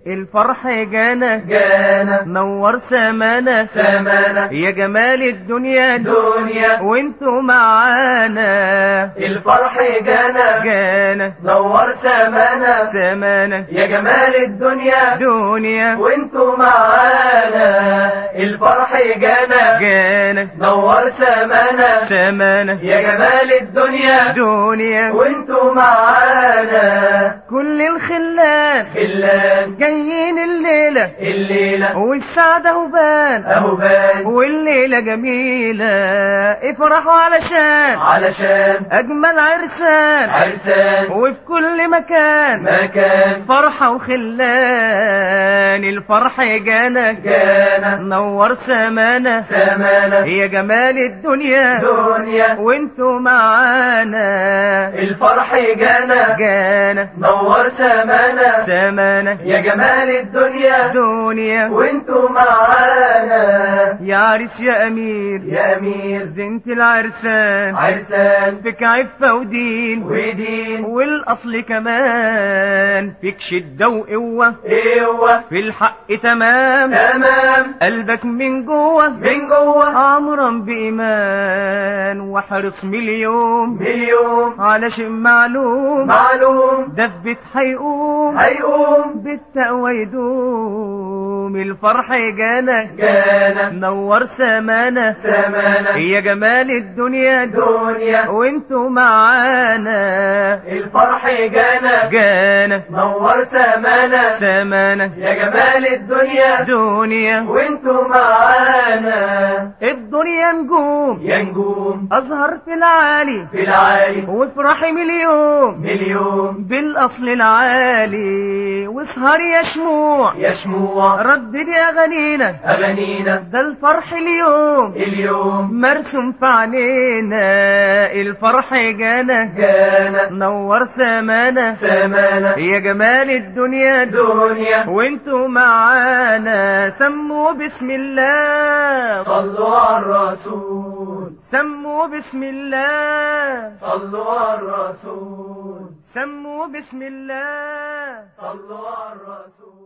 الفرح جانا جانا نور سمانا سمانا يا جمال الدنيا دنيا وانتوا معانا الفرح جانا جانا نور سمانا سمانا يا جمال الدنيا دنيا وانتوا معانا الفرح جانا جانا نور سمانا سمانا يا جمال الدنيا دنيا وانتوا معانا كل الخلان خلان جايين الليلة الليلة والسعادة هبان اهو بان والليلة جميلة افرحوا علشان علشان أجمل عرسان عرسان وفي كل مكان مكان فرحة وخلان الفرح جانا جانا نور سمانا سمانا يا جمال الدنيا دنيا وانتوا معانا الفرح جانا جانا نور سمانا سمانا يا جمال الدنيا دنيا وانتوا معانا يا عريس يا أمير يا امير زنت العرسان عرسان فيك عفة ودين ودين والأصل كمان فيك شدة وقوة ايوه في الحق تمام تمام قلبك من جوه من جوه عمرا بإيمان وحرص مليون مليون على شيء معلوم معلوم دبت هيقوم هيقوم بالتقوى يدوم الفرح جانا جانا نور سمانا سمانا يا جمال الدنيا دنيا وانتوا معانا الفرح جانا جانا نور سمانا سمانا يا جمال الدنيا دنيا وانتوا معانا الدنيا نجوم يا نجوم أزهر في العالي في العالي وافرحي مليون مليون بالأصل العالي واسهر يا شموع يا شموع ردد أغانينا أغانينا ده الفرح اليوم اليوم مرسوم في عينينا الفرح جانا جانا نور سمانا سمانا يا جمال الدنيا دنيا وانتوا معانا سموا بسم الله صلوا على الرسول سموا بسم الله صلوا على الرسول سموا بسم الله صلوا على الرسول